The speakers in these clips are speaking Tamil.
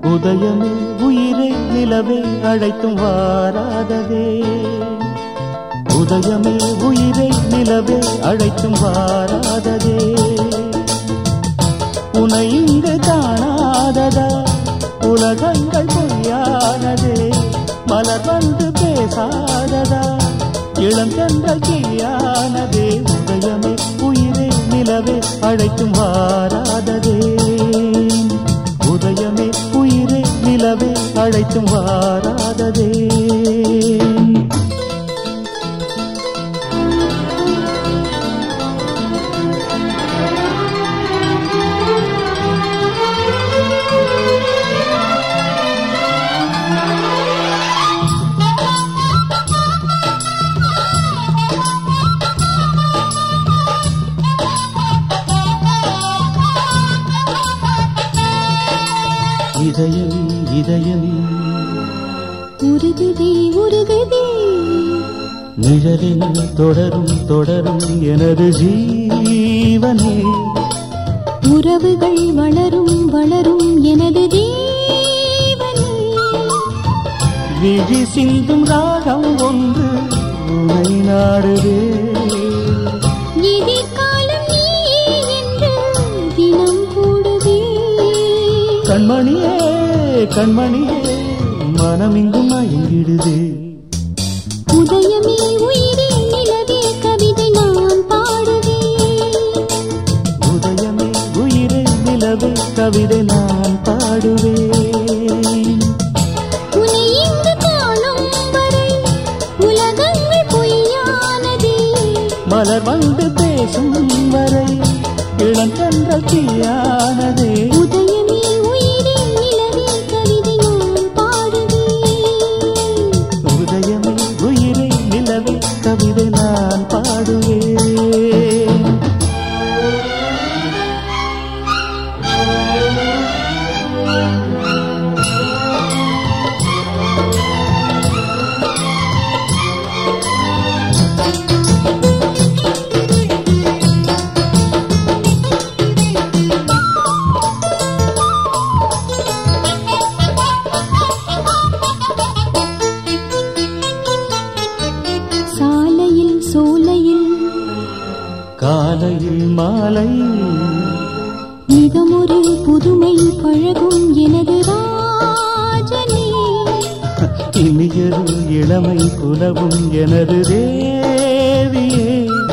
உதயமே உயிரை நிலவே அழைத்தும் வாராததே உதயமே உயிரை நிலவே அழைத்தும் வாராததே உனை இங்கு காணாததா உலகங்கள் பொய்யானதே மலர் வந்து பேசாததா இளங்கன்றல் கீயானதே உதயமே உயிரே நிலவே அழைத்தும் வாராததே உதயமே உயிரே நிலவே அழைத்தும் வாராததே இதயம் இதயம் உருகுதே உருகுதே நிழலில் தொடரும் தொடரும் எனது ஜீவனே உறவுகள் வளரும் வளரும் எனது தேவனே விழி சிந்தும் ராகம் ஒன்று உனை நாடுவே எதிர்காலம் நீயே என்று தினம் கூடுதே கண்மணியே கண்மணியே மனமிங்கும் மயங்கிடுதே உதயமே உயிரே நிலவே கவிதை நான் பாடுவேன் உதயமே உயிரே நிலவே கவிதை நான் பாடுவேன் உன்னை இங்கு காணும் வரை உலகங்கள் பொய்யானதே மலர் வந்து பேசும் வரை இளங்கன்ற தீயானதே உதயமே உயிரே நிலவே கவிதை நான் பாடுவேன் உதயமே உயிரை நிலவே கவிதை நான் பாடுவேன் சாலையில் சோலையில் காலையில் மாலை மிகமொரு புதுமை பழகும் எனது ராஜனே இனியொரு இளமை குலவும் எனது தேவியே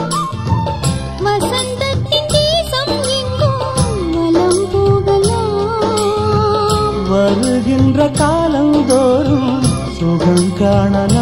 வசந்தத்தின் தேசம் எங்கும் வலம் போகலாம் வருகின்ற காலந்தோறும் சுகம் காணலாம்